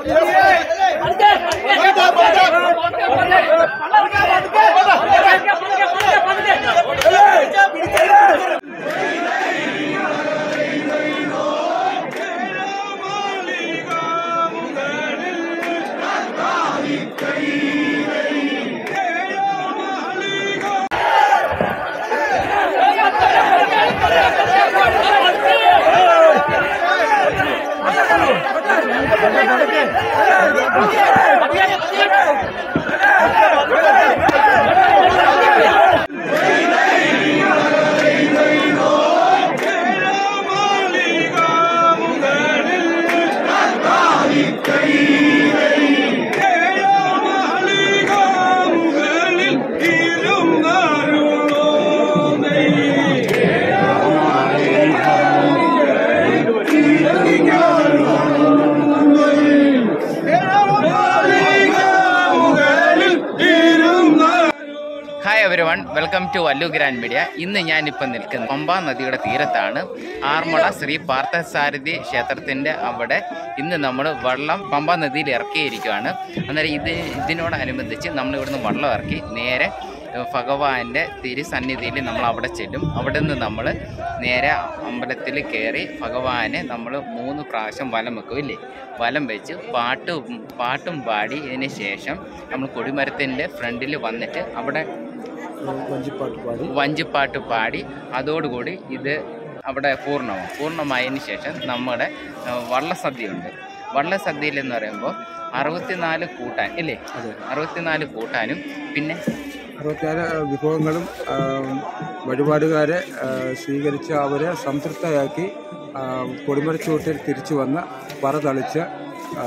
Hi everyone welcome to വല്ലു grand media ഇന്ന് ഞാനിപ്പോൾ നിൽക്കുന്നത് പമ്പ നദിയുടെ തീരത്താണ് ആറന്മുള ശ്രീ പാർത്ഥസാരഥി ക്ഷേത്രത്തിൻ്റെ അവിടെ ഇന്ന് നമ്മൾ വള്ളം പമ്പ നദിയിൽ ഇറക്കിയിരിക്കുകയാണ് അന്നേരം ഇത് ഇതിനോടനുബന്ധിച്ച് നമ്മൾ ഇവിടുന്ന് വള്ളം ഇറക്കി നേരെ ഏഹ്, ഭഗവാന്റെ തിരുസന്നിധിയിൽ നമ്മൾ അവിടെ ചെല്ലും അവിടെ നിന്ന് നമ്മൾ നേരെ അമ്പലത്തിൽ കയറി ഭഗവാനെ നമ്മൾ മൂന്ന് പ്രാവശ്യം വലം വെക്കും ഇല്ലേ വലം വെച്ച് പാട്ടും പാട്ടും പാടി ഇതിന് ശേഷം നമ്മൾ കൊടിമരത്തിൻ്റെ ഫ്രണ്ടിൽ വന്നിട്ട് അവിടെ വഞ്ചിപ്പാട്ട് പാടി വഞ്ചിപ്പാട്ട് പാടി അതോടുകൂടി ഇത് അവിടെ പൂർണ്ണമാവും പൂർണ്ണമായതിന് ശേഷം നമ്മുടെ ഏഹ്, വള്ളസദ്യയുണ്ട് വള്ളസദ്യയിൽ എന്ന് പറയുമ്പോൾ അറുപത്തിനാല് കൂട്ടാൻ ഇല്ലേ അതെ അറുപത്തിനാല് കൂട്ടാനും പിന്നെ അറുപത്തിനാല് വിഭവങ്ങളും ആ, വഴിപാടുകാരെ ആ, സ്വീകരിച്ച് അവരെ സംതൃപ്തരാക്കി ആ, കൊടിമരച്ചൂട്ടിൽ തിരിച്ചു വന്ന് പറ തളിച്ച് ആ,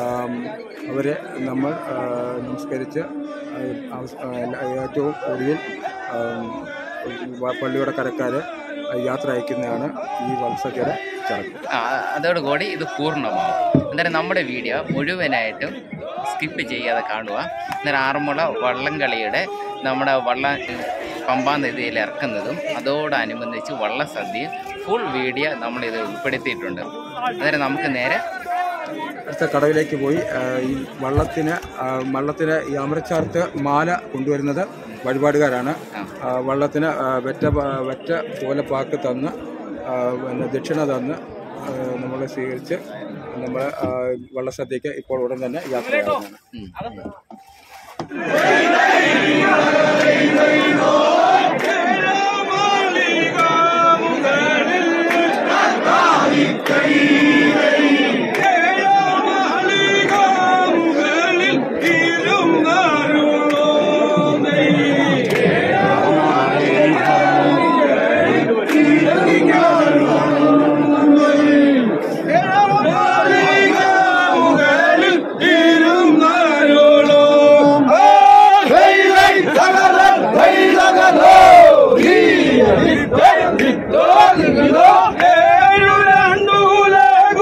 അവരെ നമ്മൾ ആ, നമസ്കരിച്ച് ആ, അവസ്- ആ, ഏറ്റവും ഒടുവിൽ ആ, വ- പള്ളിയുടെ കരക്കാരെ യാത്ര അയക്കുന്നതാണ് ഈ വത്സക്കയുടെ ചടങ്ങ് ആ, അതോടുകൂടി ഇത് പൂർണ്ണമാവും അന്നേരം നമ്മുടെ വീഡിയോ മുഴുവനായിട്ടും സ്കിപ്പ് ചെയ്യാതെ കാണുക അന്നേരം ആറന്മുള വള്ളംകളിയുടെ നമ്മുടെ വള്ള പമ്പാ നദിയിൽ ഇറക്കുന്നതും അതോടനുബന്ധിച്ച് വള്ളസദ്യയും ഫുൾ വീഡിയോ നമ്മളിത് ഉൾപ്പെടുത്തിയിട്ടുണ്ട് അന്നേരം നമുക്ക് നേരെ അടുത്ത കടവിലേക്ക് പോയി ആ, ഈ വള്ളത്തിന് ആ, വള്ളത്തിന് ഈ അമരച്ചാർത്ത് മാല കൊണ്ടുവരുന്നത് വഴിപാടുകാരാണ് ആ, വള്ളത്തിന് ആ, വെറ്റ പ- വെറ്റ പോലെ പാക്ക് തന്ന് ആ, പിന്നെ ദക്ഷിണ തന്ന് ആ, നമ്മളെ സ്വീകരിച്ച് നമ്മൾ വള്ളസദ്യക്ക് ഇപ്പോൾ ഉടൻ തന്നെ യാത്രയാകുന്നതാണ് ഉം. ഏഴു രണ്ടു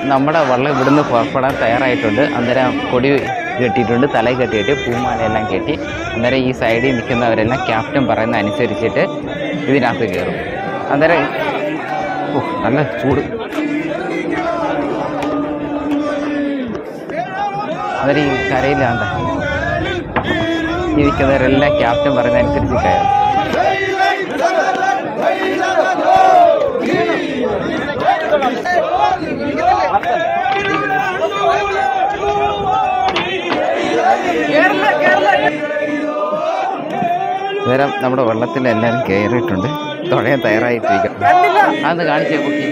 നമ്മുടെ വള്ളം ഇവിടുന്ന് പുറപ്പെടാൻ തയ്യാറായിട്ടുണ്ട് അന്നേരം കൊടി കെട്ടിയിട്ടുണ്ട് തല കെട്ടിയിട്ട് പൂമാലയെല്ലാം കെട്ടി അന്നേരം ഈ സൈഡിൽ നിൽക്കുന്നവരെല്ലാം ക്യാപ്റ്റൻ പറയുന്ന അനുസരിച്ചിട്ട് ഇതിനകത്ത് കയറും അന്നേരം ഓ നല്ല ചൂട് അന്നേരം ഈ കരയിലാണ്ട ഇരിക്കുന്നവരെല്ലാം ക്യാപ്റ്റൻ പറയുന്ന അനുസരിച്ച് കയറും അന്നേരം നമ്മുടെ വെള്ളത്തിൽ എല്ലാവരും കയറിയിട്ടുണ്ട് തുഴയാൻ തയ്യാറായിട്ടിരിക്കും അതൊന്ന് കാണിച്ചേ കുട്ടി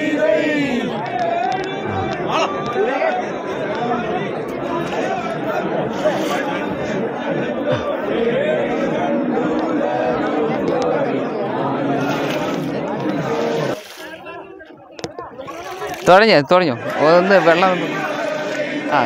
തുടങ്ങിയോ തുടങ്ങിയോ ഒന്ന് വെള്ളം ഒന്ന് ആ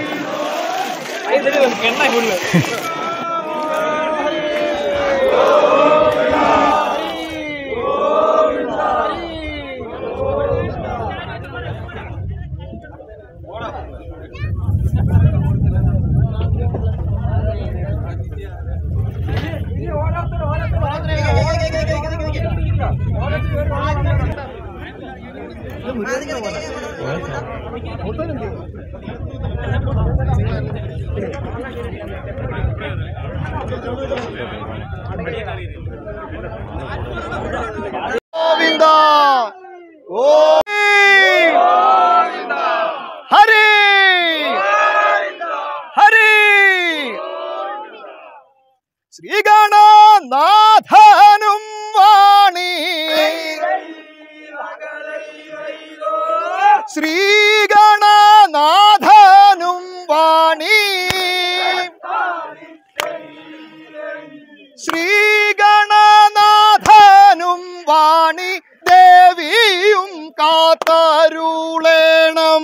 ഗോവിന്ദ ഹരി ഹരി ശ്രീഗണനാഥനും വാണി ശ്രീഗണനാഥനും വാണി ശ്രീഗണനാഥനും വാണി ദേവിയും കാത്തരുളേണം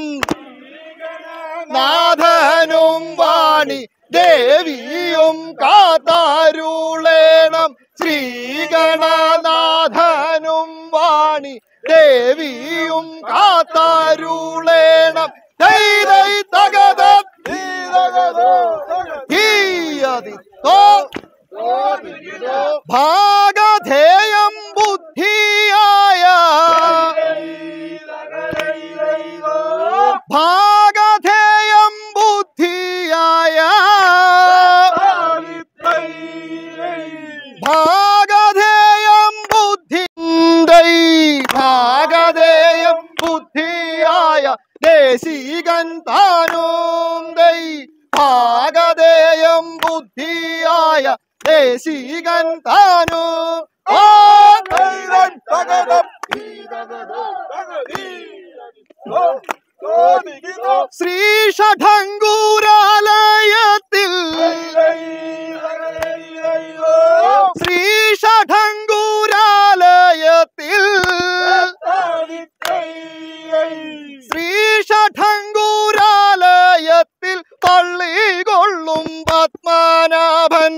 നാഥനും വാണി ദേവിയും കാത്തരുളേണം ശ്രീഗണനാഥനും വാണി ദേവിയും കാത്തരുളേണം ദൈ ദൈ തകത ധീ തകതോ ധീയതി തോ ഭാഗധേയം ബുദ്ധിയായ ഭാഗധേയം ബുദ്ധിയായ ഭാഗധേയം ബുദ്ധി ഭാഗധേയം ബുദ്ധിയായ ദേശികൻ താനും ദൈ ഭാഗധേയം ബുദ്ധിയായ ദേശികൻ താനും ആ ദൈവം തകരം ശ്രീ ഷഠങ്കൂരാലയത്തിൽ ശ്രീ ഷഠങ്കൂരാലയത്തിൽ ശ്രീ ഷഠങ്കൂരാലയത്തിൽ പള്ളികൊള്ളും പത്മനാഭൻ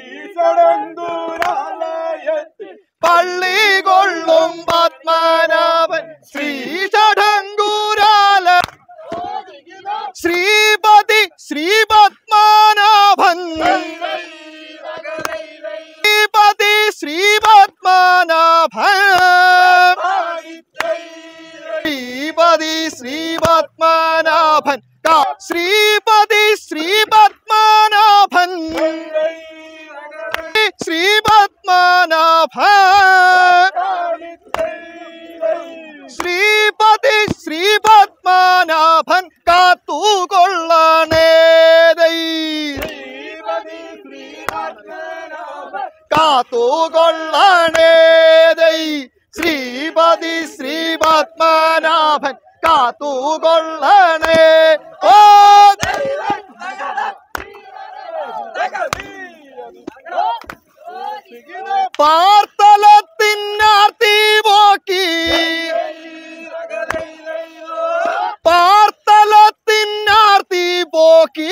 പള്ളികൊള്ളും പത്മനാഭൻ ശ്രീ ഷഠങ്കൂരാല ശ്രീപതി ശ്രീ പത്മനാഭൻ ശ്രീപതി ശ്രീ പത്മനാഭൻ ശ്രീപതി ശ്രീ പത്മനാഭൻ കാ- ശ്രീപതി ശ്രീ പത്മനാഭൻ ശ്രീ പത്മനാഭൻ ശ്രീപതി ശ്രീ പത്മനാഭൻ കാത്തുകൊള്ളണേ ദൈ. കാത്തുകൊള്ളണേ ദൈ. ശ്രീപതി ശ്രീ പത്മനാഭൻ കാത്തുകൊള്ളണേ ഓ പാർത്തലത്തിനാർത്തി പോക്കി പാർത്തലത്തിനാർത്തി പോക്കി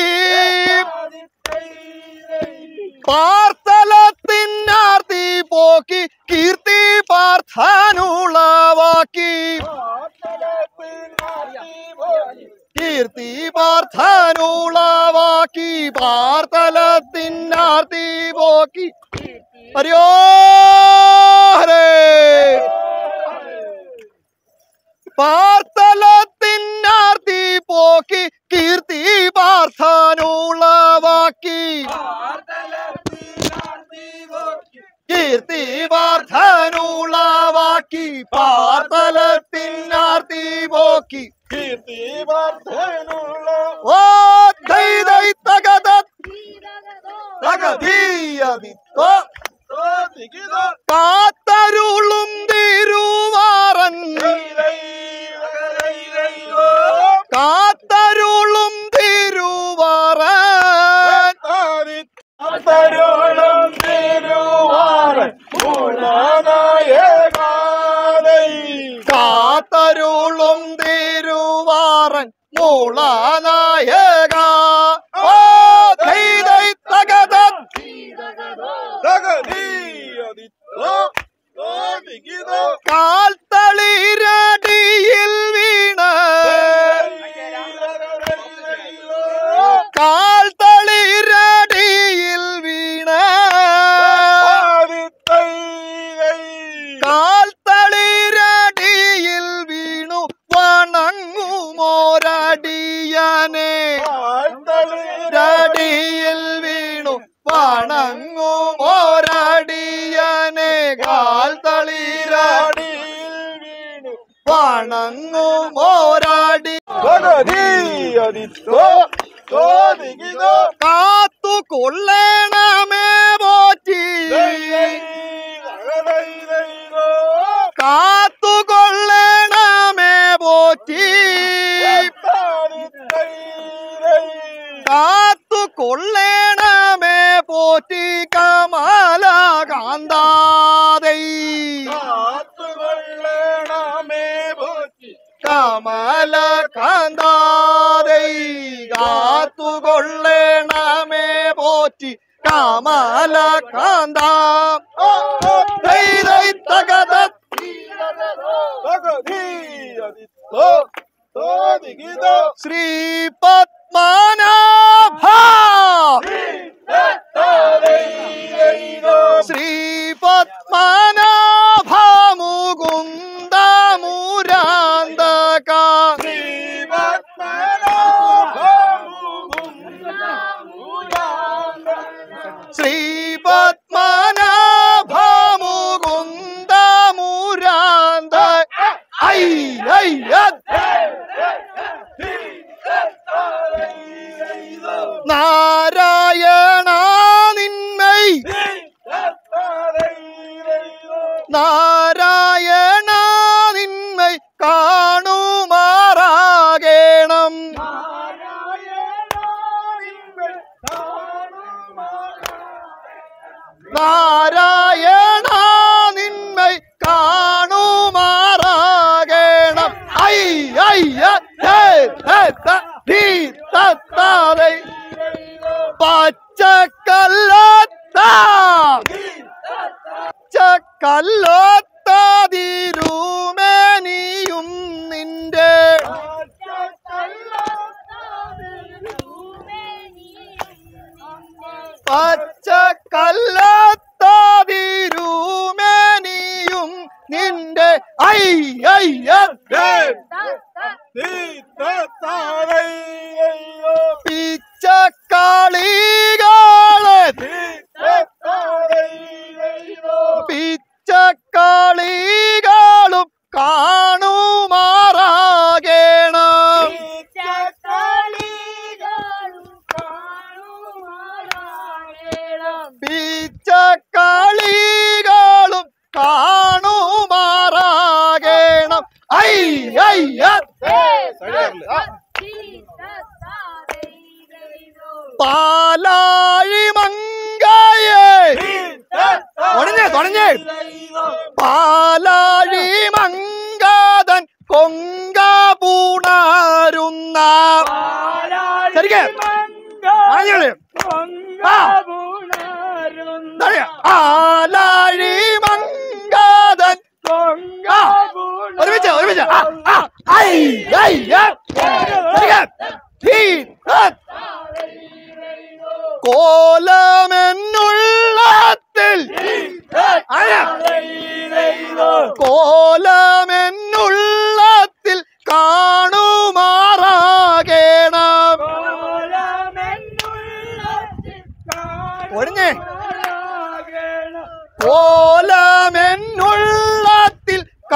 പാർത്തലത്തിനാർത്തി പോക്കി കീർത്തി പാർത്ഥാനുളവാക്കി പോക്കി പാതലത്തിനാർത്തി പോക്കി ഓ ദൈ ദൈ തകത തകതീയതി ഓ കാത്തരുളും തിരുവാറൻ കാത്തരുളും തിരുവാറൻ കാത്തരുളും തിരുവാറൻ മൂളനായക ഓ ദൈ ദൈ തകത കാൽത്തളിരടിയിൽ വീണ കാൽത്തളിരടിയിൽ വീണ കാൽത്തളിരടിയിൽ വീണു വണങ്ങുമോരടിയനെ രടിയിൽ വീണു വണങ്ങുമോരടിയനെ കാൽത്തളിരടി വണങ്ങുമോരടി കാത്തു കൊള്ളണമേ പോറ്റി കാത്തു കൊള്ളണമേ പോറ്റി കാത്തു കൊള്ളണമേ പോറ്റി കമല കാന്താതൈ കമല കാന്താതൈ കാത്തു കൊള്ളണമേ പോറ്റി കമല കാന്താ ദൈ ദൈ തകത ശ്രീ പത്മനാഭ ശ്രീ പത്മനാഭ മുകുന്ദ മുരാന്തക ശ്രീ പത്മനാഭ മുകുന്ദ മുരാന്ത ഐ ഐ യത്. നാരായണ നിന്മൈ നാരായണ നിന്മൈ കാണുമാറാകേണം നാരായണ നിന്മൈ കാണുമാറാകേണം ഐ ഐ യ, ഹേ, ഹേ, ത, ധീ, ത, ത, ദൈ. പച്ചക്കല്ലത്ത പച്ചക്കല്ലത്താതിരുമേനിയും നിന്റെ പച്ചക്കല്ലത്താതിരുമേനിയും നിന്റെ ഐ ഐ യ, ഹേ. പിച്ചക്കാളികളെ പിച്ചക്കാളികളും കാണുമാറാകേണം പിച്ചക്കാളികളും കാണുമാറാകേണം ഐ ഐ യ, പാലാഴി മങ്കയെ തുടങ്ങേ തുടങ്ങേ പാലാഴി മങ്കാതൻ കൊങ്ക പൂണാരുന്ന ശരിക്ക് ആഞ്ഞോളി. ആ. ദാ, ആലാഴി മങ്കാതൻ ആ. ഒരുമിച്ച് ഒരുമിച്ച് ആ, ആ, ഐ, ഐ, ഐ. ശരിക്ക്. ഹീ, ഹത്. കോലമെന്നുള്ളത്തിൽ ആരാ? കോലമെന്നുള്ളത്തിൽ കാണുമാറാകേണം ഒഴിഞ്ഞേ കോലമെന്നുള്ളത്തിൽ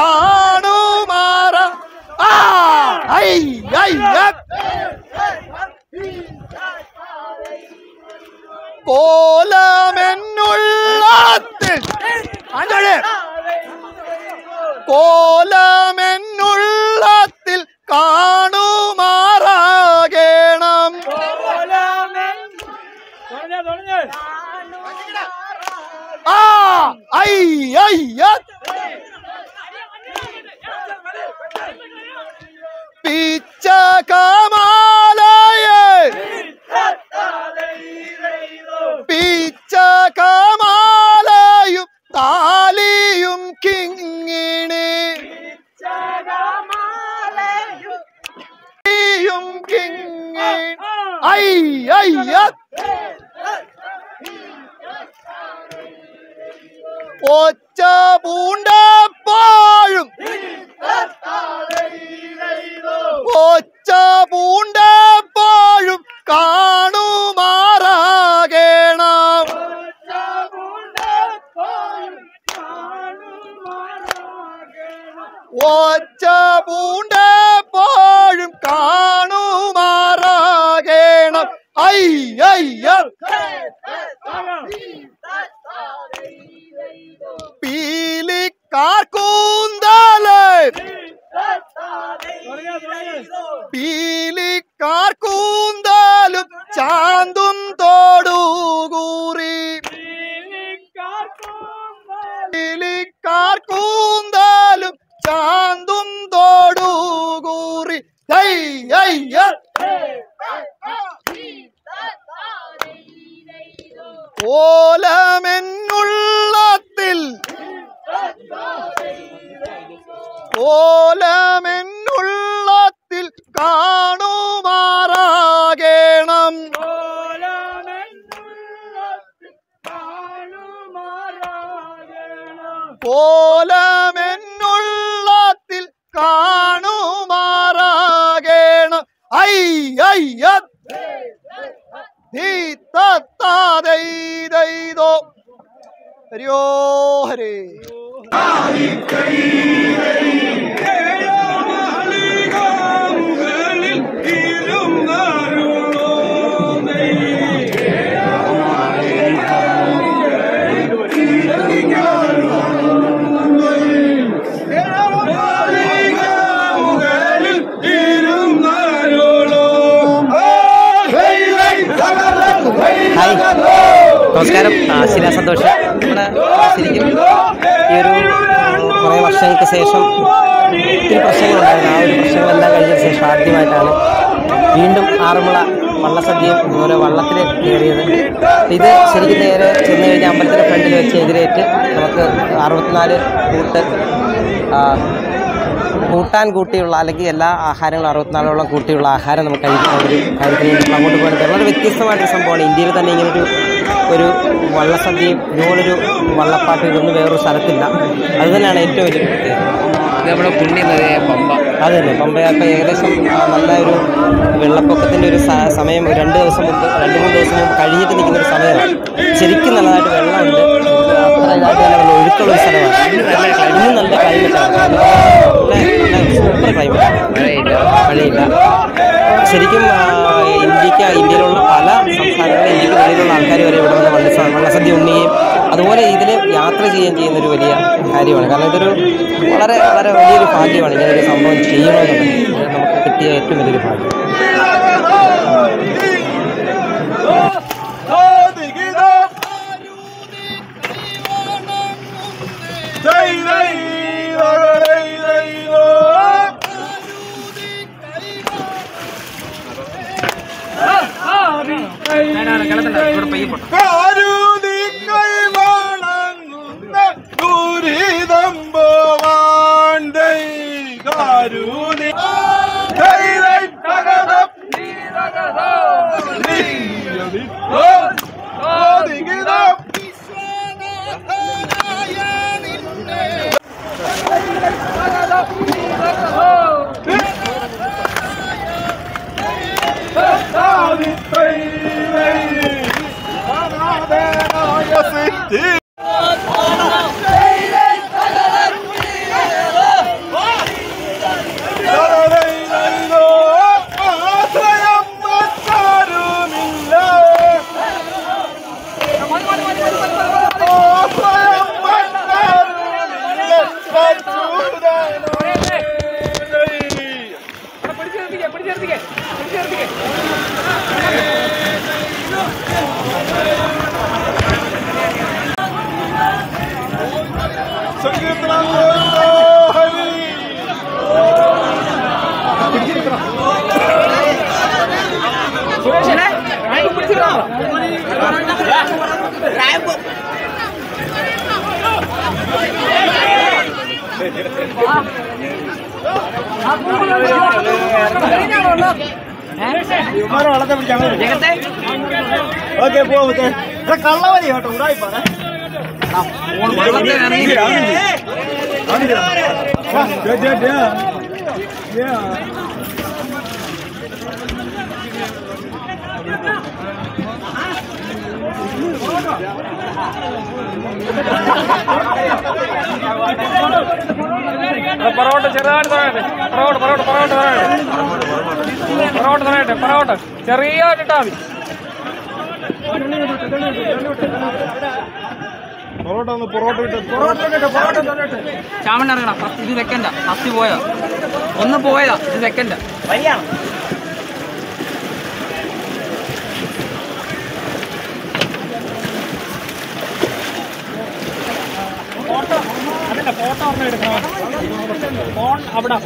കോലമെന്നുള്ളത്തിൽ കാണുമാറാകണം ആ ഐ ഐ യ. പിച്ച കമാലയെ പിച്ച കമാലയും താലിയും കിങ്ങിണി യും കിങ്ങി ഐ ഐ യ. ഒച്ച പൂണ്ടപ്പോഴും ഒച്ച പൂണ്ടപ്പോഴും കാണുമാറാകണം ഒച്ച പൂണ്ടപ്പോഴും കാണുമാറാകണം ഐ ഐ യ. പീലിക്കാർക്കൂന്തല് പീലിക്കാർക്കൂന്താലും ചാന്തും തോടുകൂറി പീലിക്കാർക്കൂന്താലും ചാന്തും തോടുകൂറി ഹൈ ഹൈ യ. ഓലമെന്നുള്ളത്തിൽ ഓലമെന്നുള്ളത്തിൽ കാണുമാറാകണം ഓലമെന്നുള്ളത്തിൽ കാണുമാറാകണം ഐ ഐ യ. ധീ തത്താ ദൈ ദൈതോ ഹരിയോ ഹരേ ഹായ് നമസ്കാരം ആ, ശില സന്തോഷ് നമ്മുടെ ശരിക്കും ഈ ഒരു കുറേ വർഷങ്ങൾക്ക് ശേഷം ഒത്തിരി പ്രശ്നങ്ങളുണ്ടായിരുന്നു ആ ഒരു പ്രശ്നങ്ങളെല്ലാം കഴിഞ്ഞ ശേഷം ആദ്യമായിട്ടാണ് വീണ്ടും ആറന്മുള വള്ളസദ്യയും അതുപോലെ വള്ളത്തിൽ കയറിയത് ഇത് ശരിക്കും നേരെ ചെന്ന് കഴിഞ്ഞാൽ അമ്പലത്തിൻ്റെ ഫ്രണ്ടിൽ വെച്ച് എതിരേറ്റ് നമുക്ക് അറുപത്തിനാല് കൂട്ട് ആ, കൂട്ടാൻ കൂട്ടിയുള്ള അല്ലെങ്കിൽ എല്ലാ ആഹാരങ്ങളും അറുപത്തിനാലോളം കൂട്ടിയുള്ള ആഹാരം നമുക്ക് കഴിക്കുന്ന ഒരു കാര്യത്തിന് വേണ്ടി നമ്മൾ അങ്ങോട്ട് പോകുന്നത് വളരെ വ്യത്യസ്തമായിട്ടൊരു സംഭവമാണ് ഇന്ത്യയിൽ തന്നെ ഇങ്ങനൊരു ഒരു വള്ളസദ്യയും ഇതുപോലൊരു വള്ളപ്പാട്ടും ഇതൊന്നും വേറൊരു സ്ഥലത്തില്ല അത് തന്നെയാണ് ഏറ്റവും വലിയ പ്രത്യേകത ഇത് നമ്മുടെ പുണ്യ നദിയായ പമ്പ അത് തന്നെ പമ്പയൊക്കെ ഏകദേശം ആ, നല്ല ഒരു വെള്ളപ്പൊക്കത്തിൻ്റെ ഒരു സ- സമയം ഒരു രണ്ട് ദിവസം മുമ്പ് രണ്ട് മൂന്ന് ദിവസം മുമ്പ് കഴിഞ്ഞിട്ട് നിൽക്കുന്ന ഒരു സമയമാണ് ശരിക്കും നല്ലതായിട്ട് വെള്ളമുണ്ട് അത്ര ഇതായിട്ട് തന്നെ വെള്ളം ഒഴുക്കുള്ള ഒരു സ്ഥലമാണ് ഇന്നും നല്ല ക്ലൈമറ്റാണ് നല്ല നല്ല സൂപ്പർ ക്ലൈമറ്റാണ് മഴയില്ല മഴയില്ല ശരിക്കും ആ, ഇന്ത്യക്ക് ഇന്ത്യയിലുള്ള പല സംസ്ഥാനങ്ങളിലും ഇന്ത്യക്ക് വെളിയിലുള്ള ആൾക്കാർ വരെ ഇവിടെ വന്ന് വള്ള വള്ളസദ്യ ഉണ്ണുകയും അതുപോലെ ഇതിൽ യാത്ര ചെയ്യുകയും ചെയ്യുന്ന ഒരു വലിയ കാര്യമാണ് കാരണം ഇതൊരു വളരെ വളരെ വലിയൊരു ഭാഗ്യമാണ് ഇങ്ങനെ ഒരു സംഭവം ചെയ്യണമെന്നുണ്ടെങ്കിൽ ഇത് നമുക്ക് കിട്ടിയ ഏറ്റവും വലിയൊരു ഭാഗ്യം Hey! ഓക്കെ പോകത്തെ കള്ളവരി കേട്ടോ ഉടായി പറ പൊറോട്ട ചെറുതായിട്ട് തറയട്ടെ പൊറോട്ട പൊറോട്ട പൊറോട്ട തറയട്ടെ പൊറോട്ട തറയട്ടെ പൊറോട്ട ചെറിയ ഇട്ടാ മതി പൊറോട്ട ഒന്ന് പൊറോട്ട ഇട്ട് പൊറോട്ട ഇട്ട് പൊറോട്ട ഇട്ട് ചാമണ്ണ ഇറങ്ങണം ഫസ്റ്റ് ഇത് വെക്കണ്ട ഫസ്റ്റ് പോയതാ ഒന്ന് പോയതാ ഇത് വെക്കണ്ട അതിന്റെ ഫോട്ടോ ഒന്ന് എടുക്കണം ഫോൺ അവിടെ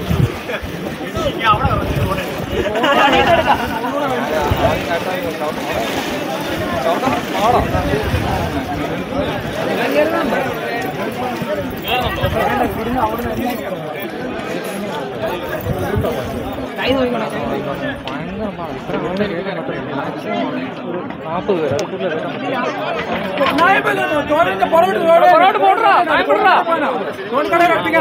പൊറോട്ട പോട്ടാ പോട്ടാ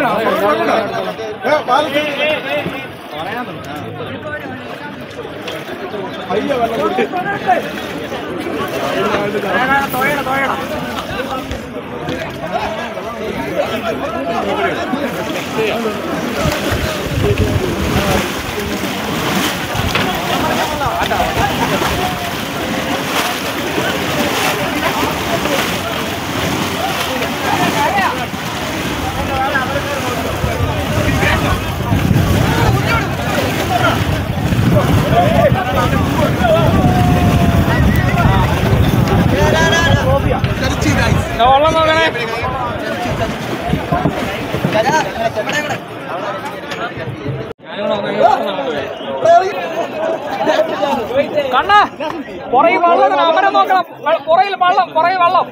വെള്ളം നോക്കണേ കണ്ണ പുറയിൽ വെള്ളം അമരം നോക്കണം വെ- പുറയിൽ വെള്ളം പുറയിൽ വെള്ളം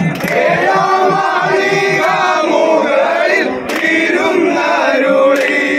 ും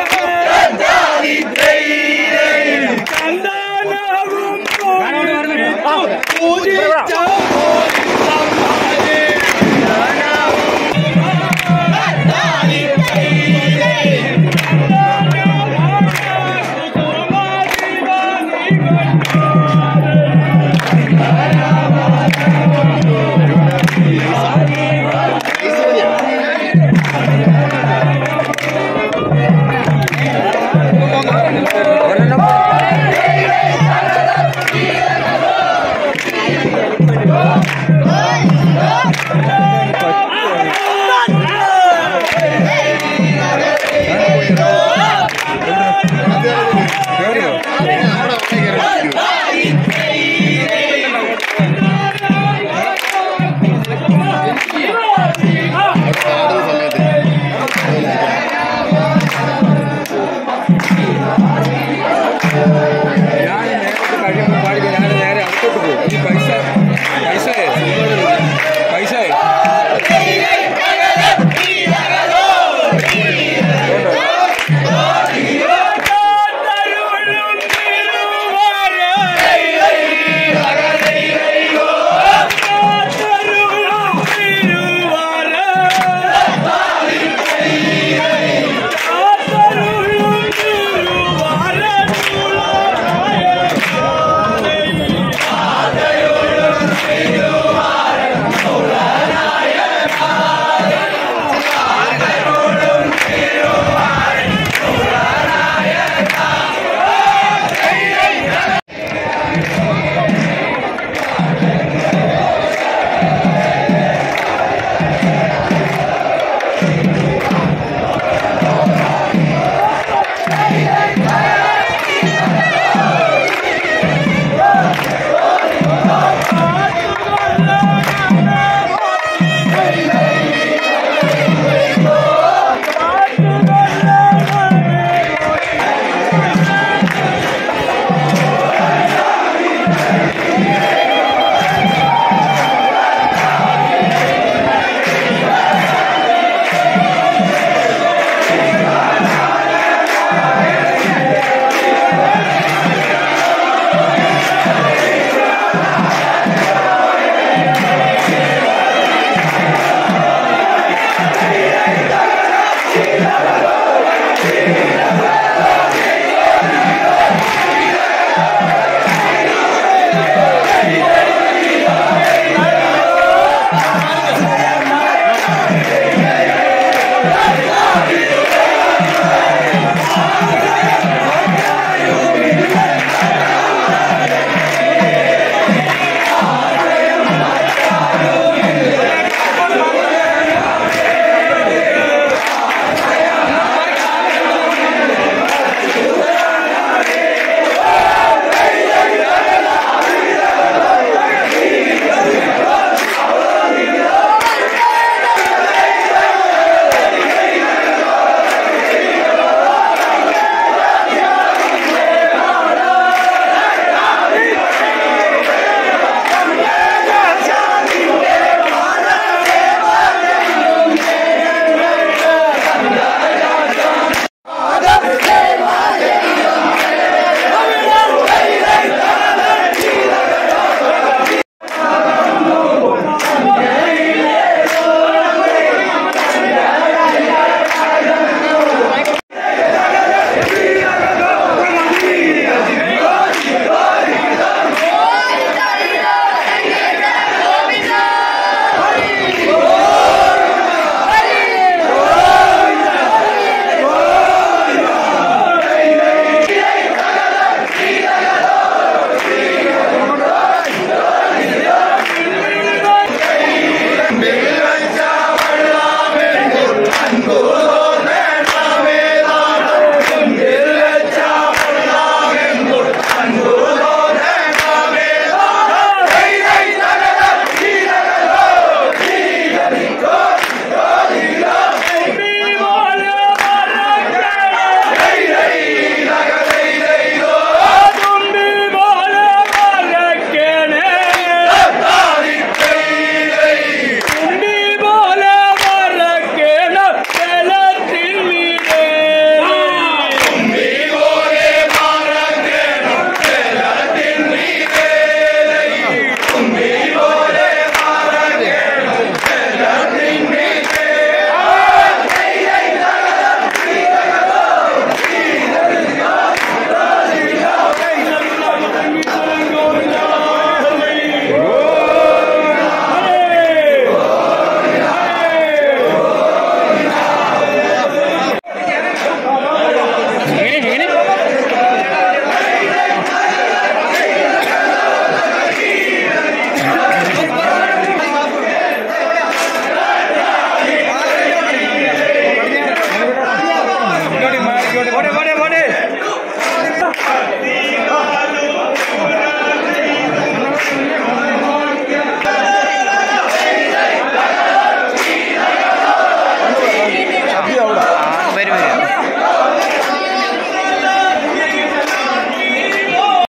പൂജിച്ച